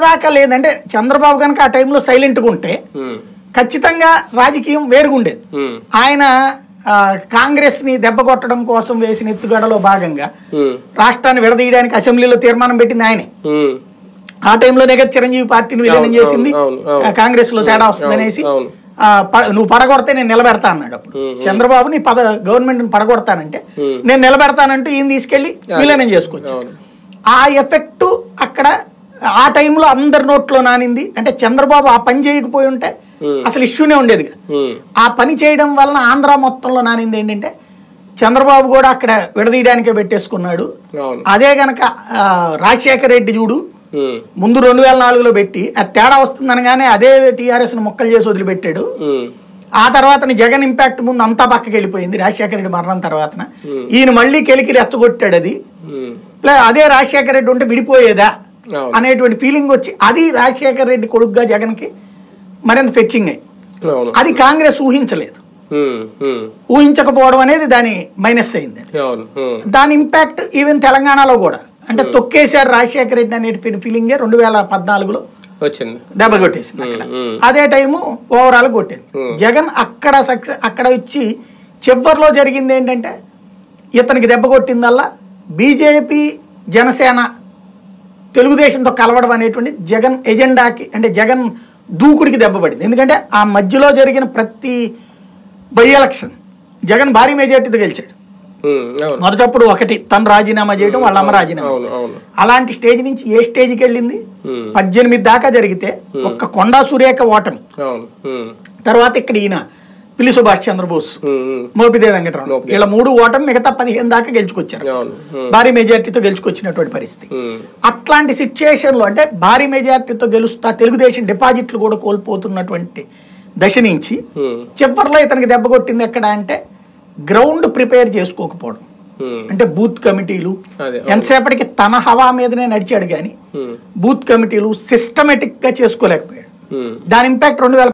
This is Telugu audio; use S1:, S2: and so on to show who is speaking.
S1: అప్పటిదాకా లేదంటే చంద్రబాబు కనుక ఆ టైంలో సైలెంట్గా ఉంటే
S2: ఉమ్,
S1: ఖచ్చితంగా రాజకీయం వేరుగుండేది
S2: ఉమ్,
S1: ఆయన ఆ, కాంగ్రెస్ని దెబ్బ కొట్టడం కోసం వేసిన ఎత్తుగడలో భాగంగా
S2: ఉమ్,
S1: రాష్ట్రాన్ని విడదీయడానికి అసెంబ్లీలో తీర్మానం పెట్టింది ఆయనే
S2: ఉమ్,
S1: ఆ టైంలోనే కదా చిరంజీవి పార్టీని విలీనం
S2: అవును,
S1: చేసింది
S2: అవును, అవును.
S1: ఆ, కాంగ్రెస్ లో తేడా వస్తుందనేసి
S2: అవును.
S1: ఆ, ప- నువ్వు పడగొడితే నేను నిలబెడతా అన్నాడు అప్పుడు
S2: ఉమ్,
S1: చంద్రబాబు నీ పద గవర్నమెంట్ పడగొడతానంటే
S2: ఉమ్.
S1: నేను నిలబెడతానంటూ ఈయన తీసుకెళ్లి విలీనం చేసుకోవచ్చు
S2: అవును.
S1: ఆ ఎఫెక్ట్ అక్కడ ఆ టైంలో అందరి నోట్లో నానింది అంటే చంద్రబాబు ఆ పని చేయకపోయి ఉంటే
S2: ఉమ్.
S1: అసలు ఇష్యూనే ఉండేది కాదు.
S2: ఉమ్,
S1: ఆ పని చేయడం వలన ఆంధ్ర మొత్తంలో నానింది ఏంటంటే చంద్రబాబు కూడా అక్కడ విడదీయడానికే పెట్టేసుకున్నాడు
S2: అవును
S1: అదే గనక ఆ, రాజశేఖర రెడ్డి చూడు
S2: ఉమ్,
S1: ముందు రెండు వేల నాలుగులో పెట్టి అది తేడా వస్తుందనగానే అదే టీఆర్ఎస్ను మొక్కలు చేసి వదిలిపెట్టాడు
S2: ఉమ్,
S1: ఆ తర్వాత జగన్ ఇంపాక్ట్ ముందు అంతా పక్కకి వెళ్ళిపోయింది రాజశేఖర రెడ్డి మరణం తర్వాత
S2: Hmm.
S1: ఈయన మళ్ళీ కెలికి రెచ్చగొట్టాడు అది
S2: ఉమ్,
S1: లే అదే రాజశేఖర రెడ్డి ఉంటే విడిపోయేదా
S2: అవును.
S1: అనేటువంటి ఫీలింగ్ వచ్చి అది రాజశేఖర రెడ్డి కొడుకుగా జగన్కి మరింత ఫెచ్చింగ్ అయ్యి
S2: అవును
S1: అది కాంగ్రెస్ ఊహించలేదు
S2: ఉమ్, ఉమ్,
S1: ఊహించకపోవడం అనేది దాని మైనస్ అయింది అది.
S2: అవును ఉమ్,
S1: దాని ఇంపాక్ట్ ఈవెన్ తెలంగాణలో కూడా అంటే తొక్కేశారు రాజశేఖర రెడ్డి అనే ఫీలింగే రెండు వేల పద్నాలుగులో
S2: వచ్చింది
S1: దెబ్బ కొట్టేసింది అక్కడ
S2: మ్మ్.
S1: అదే టైము ఓవరాల్ కొట్టేది
S2: మ్మ్.
S1: జగన్ అక్కడ సక్సెస్ అక్కడ ఇచ్చి చివరిలో జరిగింది ఏంటంటే ఇతనికి దెబ్బ కొట్టిందల్లా బీజేపీ జనసేన తెలుగుదేశంతో కలవడం అనేటువంటి జగన్ ఎజెండాకి అంటే జగన్ దూకుడికి దెబ్బ పడింది ఎందుకంటే ఆ మధ్యలో జరిగిన ప్రతి బై ఎలక్షన్ జగన్ భారీ మెజార్టీతో గెలిచాడు
S2: ఉమ్, అవును
S1: మొదటప్పుడు ఒకటి తను రాజీనామా చేయడం వాళ్ళ అమ్మ రాజీనామా
S2: అవును అవును
S1: అలాంటి స్టేజ్ నుంచి ఏ స్టేజ్కి వెళ్ళింది
S2: ఉమ్,
S1: పద్దెనిమిది దాకా జరిగితే ఒక్క కొండా సురేఖ ఓటమి
S2: అవును ఉమ్,
S1: తర్వాత ఇక్కడ ఈయన పిల్లి సుభాష్ చంద్రబోస్
S2: ఉమ్, ఉమ్,
S1: మోపిదేవి వెంకటరావు
S2: మోపిదేవి.
S1: వీళ్ళ మూడు ఓటమి మిగతా పదిహేను దాకా గెలుచుకొచ్చారు
S2: అవును ఉమ్,
S1: భారీ మెజార్టీతో గెలుచుకొచ్చినటువంటి పరిస్థితి
S2: ఉమ్,
S1: అట్లాంటి సిచ్యుయేషన్లో అంటే భారీ మెజార్టీతో గెలుస్తా తెలుగుదేశం డిపాజిట్లు కూడా కోల్పోతున్నటువంటి దశ నుంచి
S2: ఉమ్,
S1: చివరిలో ఇతనికి దెబ్బ కొట్టింది ఎక్కడ అంటే గ్రౌండ్ ప్రిపేర్ చేసుకోకపోవడం
S2: ఉమ్,
S1: అంటే బూత్ కమిటీలు
S2: అదే
S1: ఎంతసేపటికి తన హవా మీదనే నడిచాడు కానీ
S2: ఉమ్,
S1: బూత్ కమిటీలు సిస్టమేటిక్గా చేసుకోలేకపోయాడు
S2: ఉమ్.
S1: దాని ఇంపాక్ట్ రెండు వేల